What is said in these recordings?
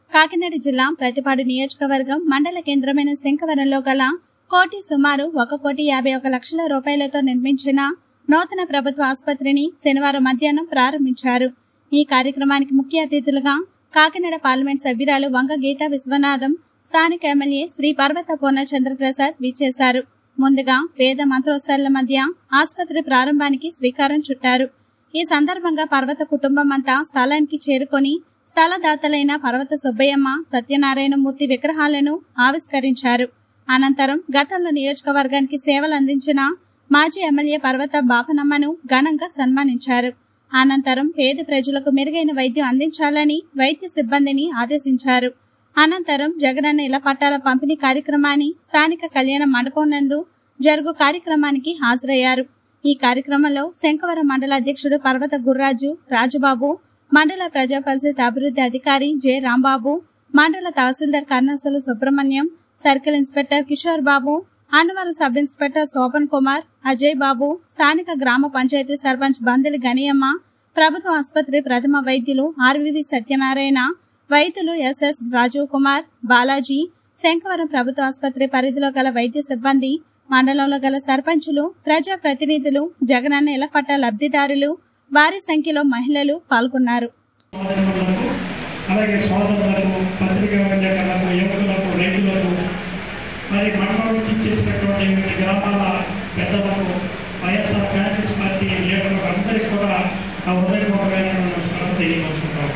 కాకినాడ జిల్లా ప్రతిపాడు నియోజకవర్గం మండల కేంద్రమైన శంఖవరంలో గల కోటి సుమారు ఒక కోటి యాభై ఒక లక్షల రూపాయలతో నిర్మించిన నూతన ప్రభుత్వ ఆసుపత్రిని శనివారం మధ్యాహ్నం ప్రారంభించారు ఈ కార్యక్రమానికి ముఖ్య అతిథులుగా కాకినాడ పార్లమెంట్ సభ్యురాలు వంగ గీతా విశ్వనాథం స్థానిక ఎమ్మెల్యే శ్రీ పర్వత పూర్ణ చంద్రప్రసాద్ విచ్చేశారు ముందుగా వేద మంత్రోత్సవాల మధ్య ఆసుపత్రి ప్రారంభానికి శ్రీకారం చుట్టారు ఈ సందర్భంగా పర్వత కుటుంబం అంతా స్థలానికి చేరుకొని స్థలదాతలైన పర్వత సుబ్బయ్యమ్మ సత్యనారాయణ మూర్తి విగ్రహాలను ఆవిష్కరించారు అనంతరం గతంలో నియోజకవర్గానికి సేవలు అందించిన మాజీ ఎమ్మెల్యే పర్వత బాపనమ్మను ఘనంగా సన్మానించారు అనంతరం పేద ప్రజలకు మెరుగైన వైద్యం అందించాలని వైద్య సిబ్బందిని ఆదేశించారు అనంతరం జగనన్న ఇళ్ల పట్టాల పంపిణీ కార్యక్రమాన్ని స్థానిక కళ్యాణ మండపం నందు జరుగు కార్యక్రమానికి హాజరయ్యారు ఈ కార్యక్రమంలో శంకవరం మండల అధ్యక్షుడు పర్వత గుర్రాజు రాజుబాబు మండల ప్రజా పరిషత్ అభివృద్ధి అధికారి జె రాంబాబు మండల తహసీల్దార్ కర్ణాసులు Subrahmanyam circle inspector Kishore Babu Annavaram sub inspector Shobhan Kumar Ajay Babu స్థానిక గ్రామ పంచాయతీ సర్పంచ్ బందెలి గనియమ్మ ప్రభుత్వ ఆసుపత్రి ప్రథమ వైద్యులు ఆర్వివి సత్యనారాయణ వైద్యులు ఎస్ఎస్ రాజీవ్ కుమార్ బాలాజీ శంకవరం ప్రభుత్వ ఆసుపత్రి పరిధిలో గల వైద్య సిబ్బంది మండలంలో గల సర్పంచులు ప్రజా ప్రతినిధులు జగనన్న ఇళ్ల పట్ట లబ్ధిదారులు భారీ సంఖ్యలో మహిళలు పాల్గొన్నారు సోదరులకు అలాగే సోదరులకు పత్రికా విలేకరులకు యువకులకు రైతులకు మరి మండలం నుంచి చేసినటువంటి వివిధ గ్రామాల పెద్దలకు వైఎస్ఆర్ కాంగ్రెస్ పార్టీ లీడర్లకు అందరికీ కూడా ఆ హృదయపూర్వకమైన నమస్కారం తెలియపరుచుకుంటాము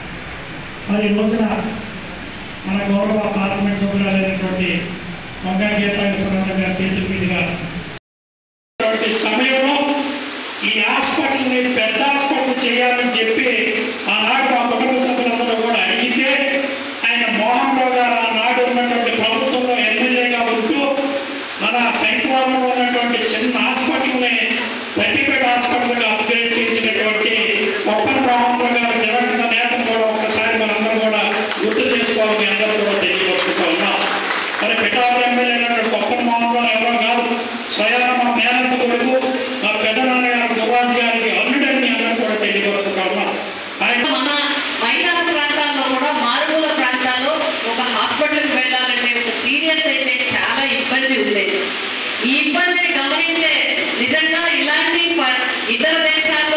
మరి ఈ రోజున మన గౌరవ పార్లమెంట్ సభ్యులైనటువంటి వంగా గీతా విశ్వనాథ్ గారి చేతుల మీదుగా ఇటువంటి సమయంలో ఈ హాస్పిటల్ని పెద్ద హాస్పిటల్ చేయాలని చెప్పి ఆనాడు మా కుటుంబ సభ్యులందరూ కూడా అడిగితే ఆయన మోహన్ రావు గారు ఆనాడు ఉన్నటువంటి ప్రభుత్వంలో ఎమ్మెల్యేగా ఉంటూ మన శంకవరంలో ఉన్నటువంటి చిన్న హాస్పిటల్ని థర్టీబెడ్ హాస్పిటల్గా అప్గ్రేడ్ చేయించినటువంటి ఒప్పన మోహన్ రావు గారు దివంగత నేతను కూడా ఒక్కసారి మనందరం కూడా గుర్తు చేసుకోవాలని అందరూ కూడా తెలియపరుచుకుంటూ ఉన్నాం మరి పిఠాపురం ఎమ్మెల్యే అయినటువంటి ఒప్పన మోహన్ రావు ఎవరో కాదు స్వయాన మా మేనత్త కొడుకు మా పెద్ద నాన్నగారు గుర్రాజు గారికి అల్లుడని అందరూ కూడా తెలియపరుచుకుంటా ఉన్నాం ఆయన మన మైదాన ప్రాంతాల్లో కూడా మారుమూల ప్రాంతాల్లో ఒక హాస్పిటల్కి వెళ్ళాలంటే ఒక సీరియస్ అయితే చాలా ఇబ్బంది ఉండేది ఈ ఇబ్బందిని గమనించే నిజంగా ఇలాంటి ప- ఇతర దేశాల్లో